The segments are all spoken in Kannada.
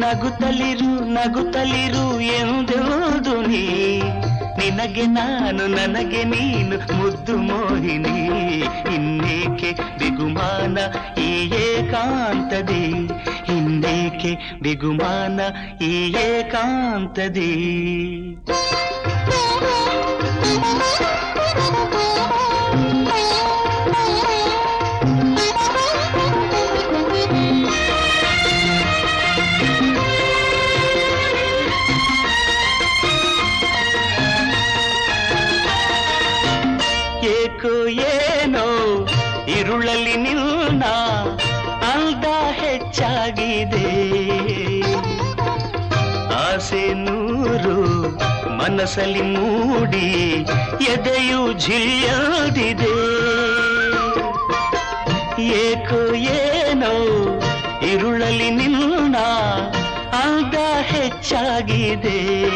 ನಗುತ್ತಲಿರು ನಗುತ್ತಲಿರು ಎಂದೆಂದು ನೀ ನಿನಗೆ ನಾನು ನನಗೆ ನೀನು ಮುದ್ದು ಮೋಹಿನಿ ಇನ್ನೇಕೆ ಬಿಗುಮಾನ ಈ ಏಕಾಂತದಿ ಇನ್ನೇಕೆ ಬಿಗುಮಾನ ಈ ಏಕಾಂತದಿ ಏಕೋ ಏನೋ ಇರುಳಲ್ಲಿ ನಿನ್ನ ಅಂದ ಹೆಚ್ಚಾಗಿದೆ ಆಸೆ ನೂರು ಮನಸ್ಸಲ್ಲಿ ಮೂಡಿ ಎದೆಯು ಝಿಲ್ಯದಿದೆ ಏಕೋ ಏನೋ ಇರುಳಲ್ಲಿ ನಿನ್ನ ಅಂದ ಹೆಚ್ಚಾಗಿದೆ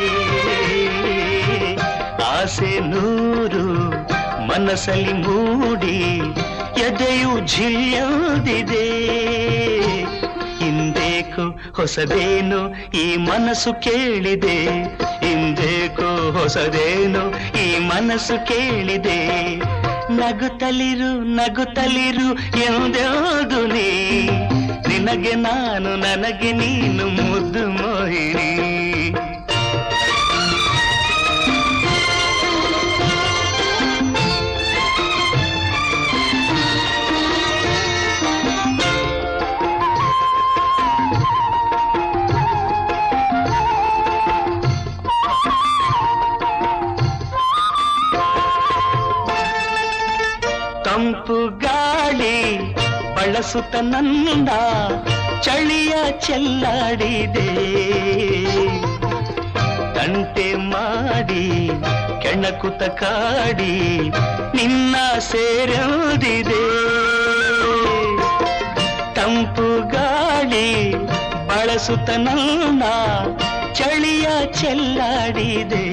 ಆಸೆ ನೂರು ಮನಸ್ಸಲ್ಲಿ ಮೂಡಿ ಎದೆಯು ಝಿಲ್ಯದಿದೆ ಹಿಂದೇಕೋ ಹೊಸದೇನು ಈ ಮನಸ್ಸು ಕೇಳಿದೆ ಹಿಂದೇಕೋ ಹೊಸದೇನು ಈ ಮನಸ್ಸು ಕೇಳಿದೆ ನಗುತ್ತಲಿರು ನಗುತ್ತಲಿರು ಎಂದೆಂದು ನೀ ನಿನಗೆ ನಾನು ನನಗೆ ನೀನು ಮುದ್ದು ಮೋಹಿನಿ ತಂಪು ಗಾಳಿ ಬಳಸುತ್ತ ನನ್ನ ಚಳಿಯ ಚೆಲ್ಲಾಡಿದೆ ತಂಟೆ ಮಾಡಿ ಕೆಣಕುತ ಕಾಡಿ ನಿನ್ನ ಸೇರೋದಿದೆ ತಂಪು ಗಾಳಿ ಬಳಸುತ್ತ ನನ್ನ ಚಳಿಯ ಚೆಲ್ಲಾಡಿದೆ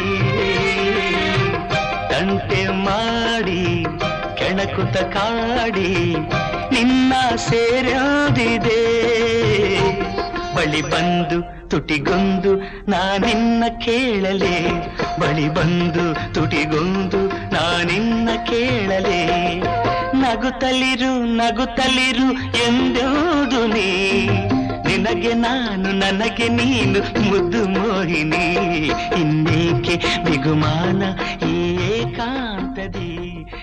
ತಂಟೆ ಮಾಡಿ ಕೆಣಕುತ ಕಾಡಿ ನಿನ್ನ ಸೇರೋದಿದೆ ಬಳಿ ಬಂದು ತುಟಿಗೊಂದು ನಾನಿನ್ನ ಕೇಳಲೆ ಬಳಿ ಬಂದು ತುಟಿಗೊಂದು ನಾನಿನ್ನ ಕೇಳಲೆ ನಗುತ್ತಲಿರು ನಗುತ್ತಲಿರು ಎಂದೆಂದು ನೀ ನಿನಗೆ ನಾನು ನನಗೆ ನೀನು ಮುದ್ದು ಮೋಹಿನಿ ಇನ್ನೇಕೆ ಬಿಗುಮಾನ ಈ ಏಕಾಂತದಿ